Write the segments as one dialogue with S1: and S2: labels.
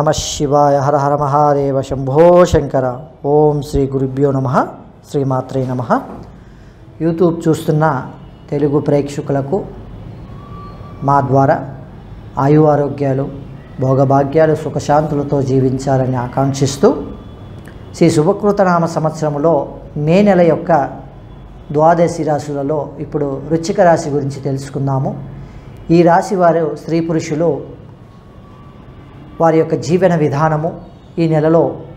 S1: నమ శివాయ హర హర మహాదేవ శంభో శంకర ఓం శ్రీ గురుభ్యో నమ శ్రీమాత్రే నమ యూట్యూబ్ చూస్తున్న తెలుగు ప్రేక్షకులకు మా ద్వారా ఆయు ఆరోగ్యాలు భోగభాగ్యాలు సుఖశాంతులతో జీవించాలని ఆకాంక్షిస్తూ శ్రీ శుభకృతనామ సంవత్సరంలో మే నెల యొక్క ద్వాదశి రాశులలో ఇప్పుడు వృచ్చిక రాశి గురించి తెలుసుకుందాము ఈ రాశి వారు స్త్రీ పురుషులు వారి యొక్క జీవన విధానము ఈ నెలలో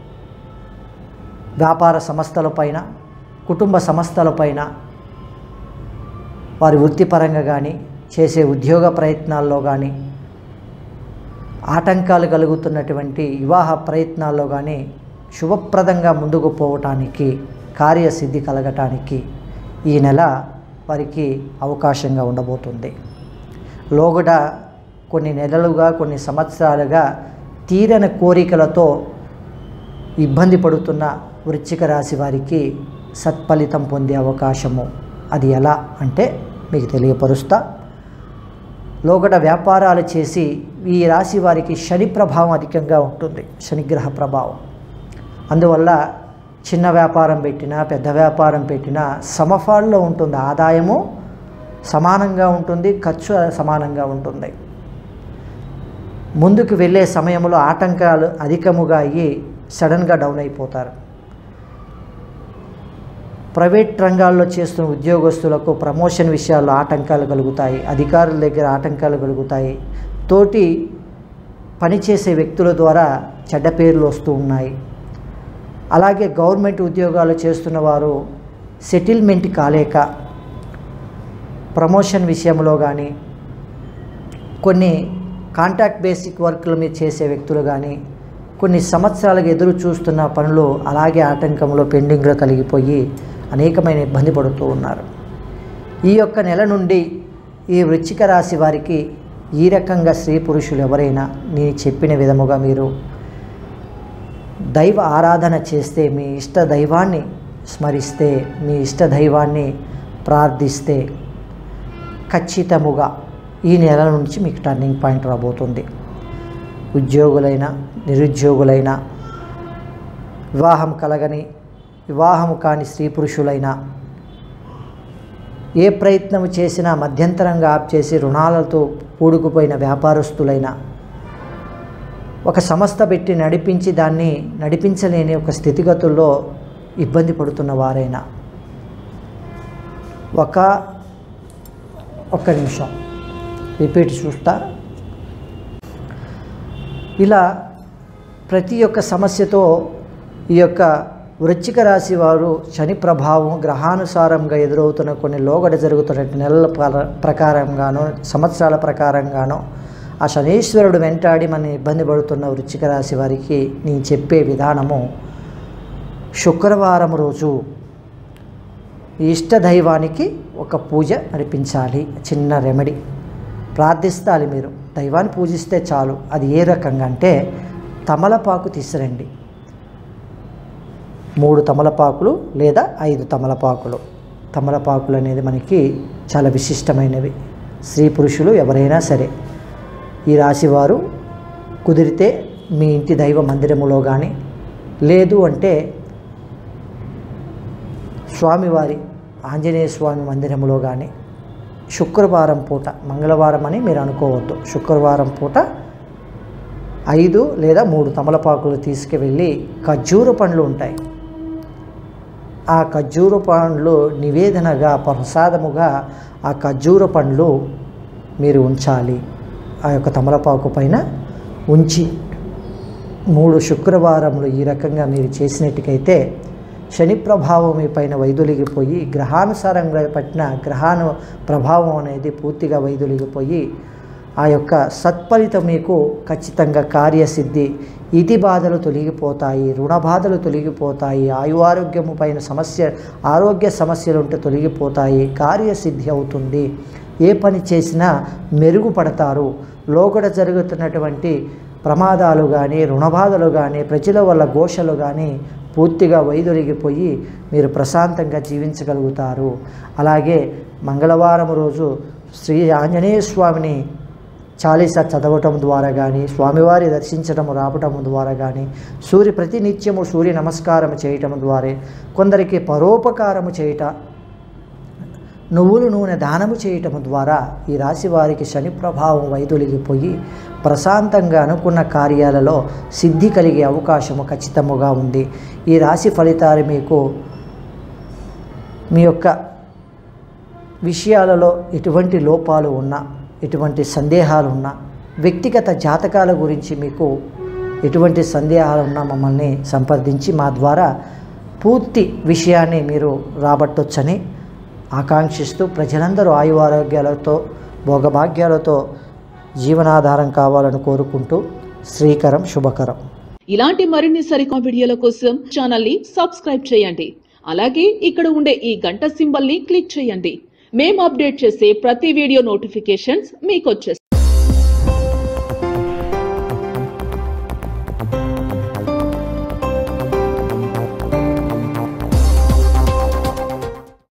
S1: వ్యాపార సంస్థలపైన కుటుంబ సంస్థలపైన వారి వృత్తిపరంగా కానీ చేసే ఉద్యోగ ప్రయత్నాల్లో కానీ ఆటంకాలు కలుగుతున్నటువంటి వివాహ ప్రయత్నాల్లో కానీ శుభప్రదంగా ముందుకు పోవటానికి కార్యసిద్ధి కలగటానికి ఈ నెల వారికి అవకాశంగా ఉండబోతుంది లోగడ కొన్ని నెలలుగా కొన్ని సంవత్సరాలుగా తీరని కోరికలతో ఇబ్బంది పడుతున్న వృశ్చిక రాశి వారికి సత్ఫలితం పొందే అవకాశము అది ఎలా అంటే మీకు తెలియపరుస్తా లోగడ వ్యాపారాలు చేసి ఈ రాశి వారికి శని ప్రభావం అధికంగా ఉంటుంది శనిగ్రహ ప్రభావం అందువల్ల చిన్న వ్యాపారం పెట్టినా పెద్ద వ్యాపారం పెట్టినా సమఫాల్లో ఉంటుంది ఆదాయము సమానంగా ఉంటుంది ఖర్చు సమానంగా ఉంటుంది ముందుకు వెళ్ళే సమయంలో ఆటంకాలు అధికముగా అయ్యి సడన్గా డౌన్ అయిపోతారు ప్రైవేట్ రంగాల్లో చేస్తున్న ఉద్యోగస్తులకు ప్రమోషన్ విషయాల్లో ఆటంకాలు కలుగుతాయి అధికారుల దగ్గర ఆటంకాలు కలుగుతాయి తోటి పనిచేసే వ్యక్తుల ద్వారా చెడ్డ పేర్లు వస్తూ ఉన్నాయి అలాగే గవర్నమెంట్ ఉద్యోగాలు చేస్తున్న వారు సెటిల్మెంట్ కాలేక ప్రమోషన్ విషయంలో కానీ కొన్ని కాంట్రాక్ట్ బేసిక్ వర్క్లు మీద చేసే వ్యక్తులు కానీ కొన్ని సంవత్సరాలుగా ఎదురు చూస్తున్న పనులు అలాగే ఆటంకంలో పెండింగ్లో కలిగిపోయి అనేకమైన ఇబ్బంది పడుతూ ఉన్నారు ఈ యొక్క నెల నుండి ఈ వృశ్చిక రాశి వారికి ఈ రకంగా స్త్రీ పురుషులు ఎవరైనా నేను చెప్పిన విధముగా మీరు దైవ ఆరాధన చేస్తే మీ ఇష్ట దైవాన్ని స్మరిస్తే మీ ఇష్ట దైవాన్ని ప్రార్థిస్తే ఖచ్చితముగా ఈ నెల నుంచి మీకు టర్నింగ్ పాయింట్ రాబోతుంది ఉద్యోగులైన నిరుద్యోగులైన వివాహం కలగని వివాహము కాని స్త్రీ పురుషులైనా ఏ ప్రయత్నం చేసినా మధ్యంతరంగా ఆప్ చేసి రుణాలతో కూడుకుపోయిన వ్యాపారస్తులైనా ఒక సంస్థ పెట్టి నడిపించి దాన్ని నడిపించలేని ఒక స్థితిగతుల్లో ఇబ్బంది పడుతున్న వారైనా ఒక ఒక్క నిమిషం రిపీట్ చూస్తా ఇలా ప్రతి ఒక్క సమస్యతో ఈ యొక్క వృశ్చిక రాశి వారు శని ప్రభావం గ్రహానుసారంగా ఎదురవుతున్న కొన్ని లోగడ జరుగుతున్న నెలల ప్ర- ప్రకారంగానో సంవత్సరాల ప్రకారంగానో ఆ శనీశ్వరుడు వెంటాడి మన ఇబ్బంది పడుతున్న వృశ్చిక రాశి వారికి నేను చెప్పే విధానము శుక్రవారం రోజు ఈ ఇష్ట దైవానికి ఒక పూజ నడిపించాలి చిన్న రెమెడీ ప్రార్థిస్తాలి మీరు దైవాన్ని పూజిస్తే చాలు అది ఏ రకంగా అంటే తమలపాకు తీసురండి మూడు తమలపాకులు లేదా ఐదు తమలపాకులు తమలపాకులు అనేది మనకి చాలా విశిష్టమైనవి స్త్రీ పురుషులు ఎవరైనా సరే ఈ రాశివారు కుదిరితే మీ ఇంటి దైవ మందిరములో కానీ లేదు అంటే స్వామివారి ఆంజనేయ స్వామి మందిరములో కానీ శుక్రవారం పూట మంగళవారం అని మీరు అనుకోవద్దు శుక్రవారం పూట ఐదు లేదా మూడు తమలపాకులు తీసుకువెళ్ళి ఖర్జూర పండ్లు ఉంటాయి ఆ ఖర్జూర పండ్లు నివేదనగా ప్రసాదముగా ఆ ఖర్జూర పండ్లు మీరు ఉంచాలి ఆ యొక్క తమలపాకు పైన ఉంచి మూడు శుక్రవారములు ఈ రకంగా మీరు చేసినట్టుకైతే శని ప్రభావం మీ పైన వైదొలిగిపోయి గ్రహానుసారంగా పట్టిన గ్రహాను ప్రభావం అనేది పూర్తిగా వైదొలిగిపోయి ఆ యొక్క సత్ఫలితం మీకు ఖచ్చితంగా కార్యసిద్ధి ఇతి బాధలు తొలగిపోతాయి రుణ బాధలు తొలగిపోతాయి ఆయు ఆరోగ్యము పైన సమస్య ఆరోగ్య సమస్యలు ఉంటే తొలగిపోతాయి కార్యసిద్ధి అవుతుంది ఏ పని చేసినా మెరుగుపడతారు లోగడ జరుగుతున్నటువంటి ప్రమాదాలు కానీ రుణబాధలు కానీ ప్రజల వల్ల ఘోషలు కానీ పూర్తిగా వైదొలిగిపోయి మీరు ప్రశాంతంగా జీవించగలుగుతారు అలాగే మంగళవారం రోజు శ్రీ ఆంజనేయ స్వామిని చాలీసా చదవటం ద్వారా కానీ స్వామివారి దర్శించడం రావటం ద్వారా కానీ సూర్య ప్రతినిత్యము సూర్య నమస్కారం చేయటం ద్వారా కొందరికి పరోపకారము చేయట నువ్వులు నూనె దానము చేయటం ద్వారా ఈ రాశి వారికి శని ప్రభావం వైదొలిగిపోయి ప్రశాంతంగా అనుకున్న కార్యాలలో సిద్ధి కలిగే అవకాశము ఖచ్చితముగా ఉంది ఈ రాశి ఫలితాలు మీకు మీ యొక్క విషయాలలో ఎటువంటి లోపాలు ఉన్నా ఎటువంటి సందేహాలు ఉన్నా వ్యక్తిగత జాతకాల గురించి మీకు ఎటువంటి సందేహాలు ఉన్నా మమ్మల్ని సంప్రదించి మా ద్వారా పూర్తి విషయాన్ని మీరు రాబట్టొచ్చని ఆకాంక్షిస్తూ ప్రజలందరూ ఆయు ఆరోగ్యాలతో భోగభాగ్యాలతో జీవనాధారం కావాలని కోరుకుంటూ శ్రీకరం శుభకరం
S2: ఇలాంటి మరిన్ని సరికొత్త వీడియోల కోసం ఛానల్ ని సబ్స్క్రైబ్ చేయండి అలాగే ఇక్కడ ఉండే ఈ గంట సింబల్ ని క్లిక్ చేయండి మేము అప్డేట్ చేసే ప్రతి వీడియో నోటిఫికేషన్స్ మీకు వచ్చేస్తాయి